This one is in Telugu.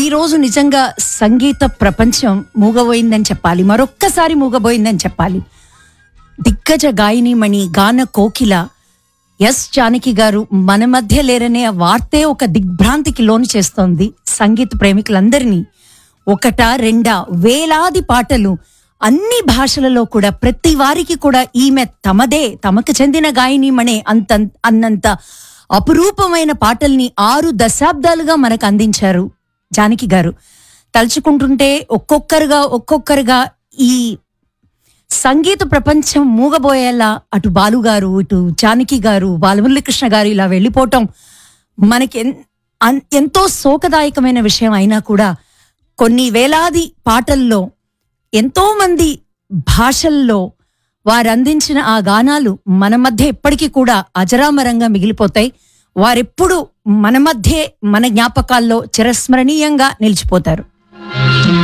ఈ రోజు నిజంగా సంగీత ప్రపంచం మూగబోయిందని చెప్పాలి మరొక్కసారి మూగబోయిందని చెప్పాలి దిగ్గజ గాయనిమణి గాన కోకిల ఎస్ జానకి గారు మన మధ్య లేరనే వార్తే ఒక దిగ్భ్రాంతికి లోను చేస్తోంది సంగీత ప్రేమికులందరినీ ఒకటా రెండా వేలాది పాటలు అన్ని భాషలలో కూడా ప్రతి వారికి కూడా ఈమె తమదే తమకు చెందిన గాయనిమణే అంత అన్నంత అపురూపమైన పాటల్ని ఆరు దశాబ్దాలుగా మనకు అందించారు జానకి గారు తలుచుకుంటుంటే ఒక్కొక్కరుగా ఒక్కొక్కరుగా ఈ సంగీత ప్రపంచం మూగబోయేలా అటు బాలు గారు ఇటు జానకి గారు బాలమురళీకృష్ణ గారు ఇలా వెళ్ళిపోవటం మనకి ఎన్- అన్- ఎంతో శోకదాయకమైన విషయం అయినా కూడా కొన్ని వేలాది పాటల్లో ఎంతో మంది భాషల్లో వారు అందించిన ఆ గానాలు మన మధ్య ఎప్పటికీ కూడా అజరామరంగా మిగిలిపోతాయి వారెప్పుడు మన మధ్యే మన జ్ఞాపకాల్లో చిరస్మరణీయంగా నిలిచిపోతారు